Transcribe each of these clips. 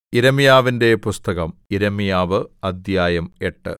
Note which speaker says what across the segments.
Speaker 1: യിരെമ്യാവിന്റെ പുസ്തകം യിരെമ്യാവ് അദ്ധ്യായം എട്ട്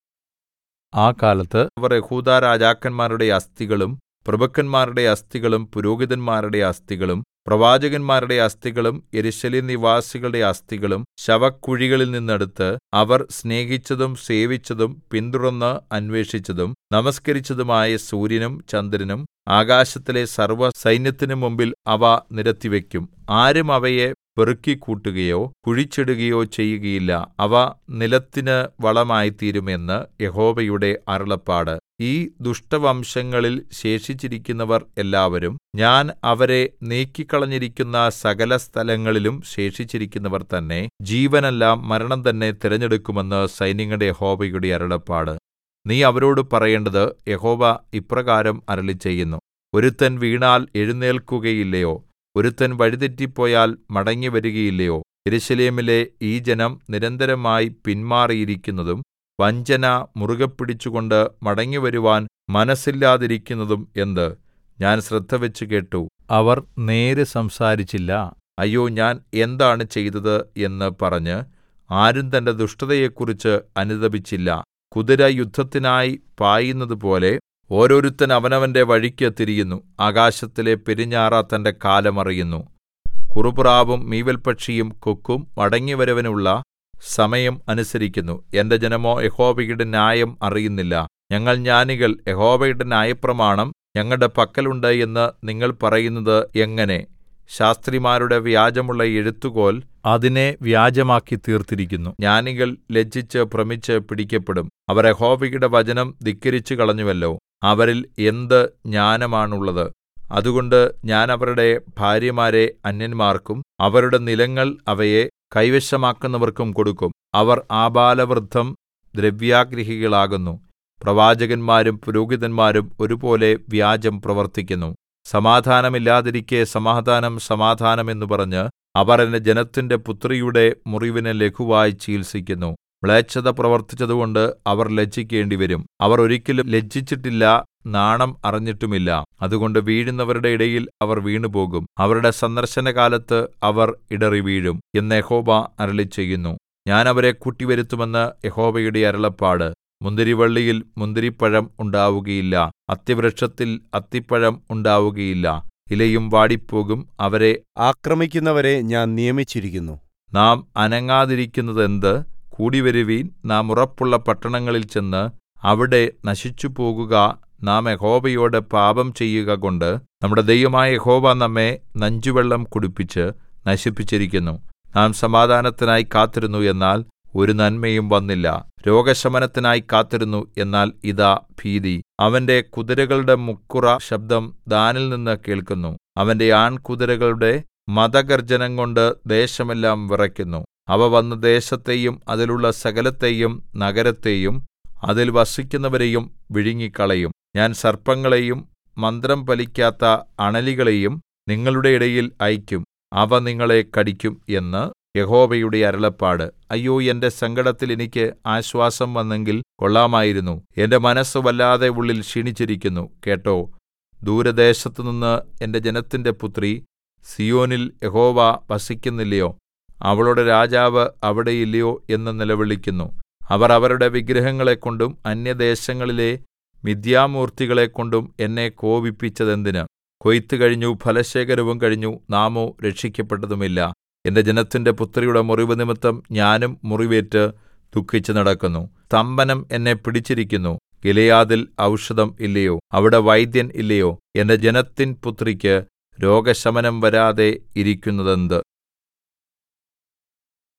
Speaker 1: ആ കാലത്ത് അവർ യെഹൂദാ രാജാക്കന്മാരുടെ അസ്ഥികളും പ്രഭുക്കന്മാരുടെ അസ്ഥികളും പുരോഹിതന്മാരുടെ അസ്ഥികളും പ്രവാചകന്മാരുടെ അസ്ഥികളും യെരൂശലേം നിവാസികളുടെ അസ്ഥികളും ശവക്കുഴികളിൽ നിന്നെടുത്ത് അവർ സ്നേഹിച്ചതും സേവിച്ചതും പിന്തുടർന്ന് അന്വേഷിച്ചതും നമസ്കരിച്ചതുമായ സൂര്യനും ചന്ദ്രനും ആകാശത്തിലെ സർവ്വസൈന്യത്തിനും മുമ്പിൽ അവ നിരത്തിവയ്ക്കും ആരും അവയെ പെറുക്കിക്കൂട്ടുകയോ കുഴിച്ചിടുകയോ ചെയ്യുകയില്ല അവ നിലത്തിന് വളമായിത്തീരും എന്ന് യഹോവയുടെ അരുളപ്പാട് ഈ ദുഷ്ടവംശങ്ങളിൽ ശേഷിച്ചിരിക്കുന്നവർ എല്ലാവരും ഞാൻ അവരെ നീക്കിക്കളഞ്ഞിരിക്കുന്ന സകലസ്ഥലങ്ങളിലും ശേഷിച്ചിരിക്കുന്നവർ തന്നെ ജീവനല്ല മരണം തന്നെ തിരഞ്ഞെടുക്കുമെന്ന് സൈന്യങ്ങളുടെ യഹോവയുടെ അരുളപ്പാട് നീ അവരോട് പറയേണ്ടത് യഹോവ ഇപ്രകാരം അരുളിച്ചെയ്യുന്നു ഒരുത്തൻ വീണാൽ എഴുന്നേൽക്കുകയില്ലയോ ഒരുത്തൻ വഴിതെറ്റിപ്പോയാൽ മടങ്ങിവരുകയില്ലയോ യെരൂശലേമിലെ ഈ ജനം നിരന്തരമായി പിന്മാറിയിരിക്കുന്നതും വഞ്ചന മുറുകെപ്പിടിച്ചുകൊണ്ട് മടങ്ങിവരുവാൻ മനസ്സില്ലാതിരിക്കുന്നതും എന്ത് ഞാൻ ശ്രദ്ധവെച്ച് കേട്ടു അവർ നേര് സംസാരിച്ചില്ല അയ്യോ ഞാൻ എന്താണ് ചെയ്തത് എന്ന് പറഞ്ഞ് ആരും തന്റെ ദുഷ്ടതയെക്കുറിച്ച് അനുതപിച്ചില്ല കുതിര യുദ്ധത്തിനായി പായുന്നതുപോലെ ഓരോരുത്തൻ അവനവന്റെ വഴിക്ക് തിരിയുന്നു ആകാശത്തിലെ പെരുഞ്ഞാറ തന്റെ കാലം അറിയുന്നു കുറുപ്രാവും മീവൽപക്ഷിയും കൊക്കും മടങ്ങിവരവിനുള്ള സമയം അനുസരിക്കുന്നു എന്റെ ജനമോ യഹോവയുടെ ന്യായം അറിയുന്നില്ല ഞങ്ങൾ ജ്ഞാനികൾ യഹോവയുടെ ന്യായപ്രമാണം ഞങ്ങളുടെ പക്കലുണ്ട് എന്ന് നിങ്ങൾ പറയുന്നത് എങ്ങനെ ശാസ്ത്രിമാരുടെ വ്യാജമുള്ള എഴുത്തുകോൽ അതിനെ വ്യാജമാക്കി തീർത്തിരിക്കുന്നു ജ്ഞാനികൾ ലജ്ജിച്ച് ഭ്രമിച്ച് പിടിക്കപ്പെടും അവർ യഹോവയുടെ വചനം ധിക്കരിച്ചു കളഞ്ഞുവല്ലോ അവരിൽ എന്ത് ജ്ഞാനമാണുള്ളത് അതുകൊണ്ട് ഞാൻ അവരുടെ ഭാര്യമാരെ അന്യന്മാർക്കും അവരുടെ നിലങ്ങൾ അവയെ കൈവശമാക്കുന്നവർക്കും കൊടുക്കും അവർ ആബാലവൃദ്ധം ദ്രവ്യാഗ്രഹികളാകുന്നു പ്രവാചകന്മാരും പുരോഹിതന്മാരും ഒരുപോലെ വ്യാജം പ്രവർത്തിക്കുന്നു സമാധാനമില്ലാതിരിക്കെ സമാധാനം സമാധാനം എന്ന് പറഞ്ഞ് അവർ എന്റെ ജനത്തിന്റെ പുത്രിയുടെ മുറിവിന് ലഘുവായി ചികിത്സിക്കുന്നു മ്ലേച്ഛത പ്രവർത്തിച്ചതുകൊണ്ട് അവർ ലജ്ജിക്കേണ്ടിവരും അവർ ഒരിക്കലും ലജ്ജിച്ചിട്ടില്ല നാണം അറിഞ്ഞിട്ടുമില്ല അതുകൊണ്ട് വീഴുന്നവരുടെ ഇടയിൽ അവർ വീണുപോകും അവരുടെ സന്ദർശനകാലത്ത് അവർ ഇടറിവീഴും എന്ന് യഹോവ അരുളിച്ചെയ്യുന്നു ഞാൻ അവരെ കൂട്ടിവരുത്തുമെന്ന് യഹോവയുടെ അരുളപ്പാട് മുന്തിരിവള്ളിയിൽ മുന്തിരിപ്പഴം ഉണ്ടാവുകയില്ല അത്തിവൃക്ഷത്തിൽ അത്തിപ്പഴം ഉണ്ടാവുകയില്ല ഇലയും വാടിപ്പോകും അവരെ
Speaker 2: ആക്രമിക്കുന്നവരെ ഞാൻ നിയമിച്ചിരിക്കുന്നു
Speaker 1: നാം അനങ്ങാതിരിക്കുന്നതെന്ത് കൂടിവരുവീൻ നാം ഉറപ്പുള്ള പട്ടണങ്ങളിൽ ചെന്ന് അവിടെ നശിച്ചുപോകുക നാം യഹോവയോട് പാപം ചെയ്യുക കൊണ്ട് നമ്മുടെ ദൈവമായ യഹോവ നമ്മെ നഞ്ചുവെള്ളം കുടിപ്പിച്ച് നശിപ്പിച്ചിരിക്കുന്നു നാം സമാധാനത്തിനായി കാത്തിരുന്നു എന്നാൽ ഒരു നന്മയും വന്നില്ല രോഗശമനത്തിനായി കാത്തിരുന്നു എന്നാൽ ഇതാ ഭീതി അവന്റെ കുതിരകളുടെ മുക്കുറ ശബ്ദം ദാനിൽ നിന്ന് കേൾക്കുന്നു അവന്റെ ആൺകുതിരകളുടെ മദഗർജനം കൊണ്ട് ദേശമെല്ലാം വിറയ്ക്കുന്നു അവ വന്ന് ദേശത്തെയും അതിലുള്ള സകലത്തെയും നഗരത്തെയും അതിൽ വസിക്കുന്നവരെയും വിഴുങ്ങിക്കളയും ഞാൻ സർപ്പങ്ങളെയും മന്ത്രം ഫലിക്കാത്ത അണലികളെയും നിങ്ങളുടെ ഇടയിൽ അയക്കും അവ നിങ്ങളെ കടിക്കും എന്ന് യഹോവയുടെ അരുളപ്പാട് അയ്യോ എന്റെ സങ്കടത്തിൽ എനിക്ക് ആശ്വാസം വന്നെങ്കിൽ കൊള്ളാമായിരുന്നു എന്റെ മനസ്സ് വല്ലാതെ ഉള്ളിൽ ക്ഷീണിച്ചിരിക്കുന്നു കേട്ടോ ദൂരദേശത്തുനിന്ന് എന്റെ ജനത്തിന്റെ പുത്രി സിയോനിൽ യഹോവ വസിക്കുന്നില്ലയോ അവളുടെ രാജാവ് അവിടെയില്ലയോ എന്ന് നിലവിളിക്കുന്നു അവർ അവരുടെ വിഗ്രഹങ്ങളെക്കൊണ്ടും അന്യദേശങ്ങളിലെ മിഥ്യാമൂർത്തികളെക്കൊണ്ടും എന്നെ കോപിപ്പിച്ചതെന്തിന് കൊയ്ത്ത് കഴിഞ്ഞു ഫലശേഖരവും കഴിഞ്ഞു നാമോ രക്ഷിക്കപ്പെട്ടതുമില്ല എന്റെ ജനത്തിന്റെ പുത്രിയുടെ മുറിവ് നിമിത്തം ഞാനും മുറിവേറ്റ് ദുഃഖിച്ചു നടക്കുന്നു സ്തംഭനം എന്നെ പിടിച്ചിരിക്കുന്നു ഗിലെയാദിൽ ഔഷധം ഇല്ലയോ അവിടെ വൈദ്യൻ ഇല്ലയോ എന്റെ ജനത്തിൻ പുത്രിക്ക് രോഗശമനം വരാതെ ഇരിക്കുന്നതെന്ത്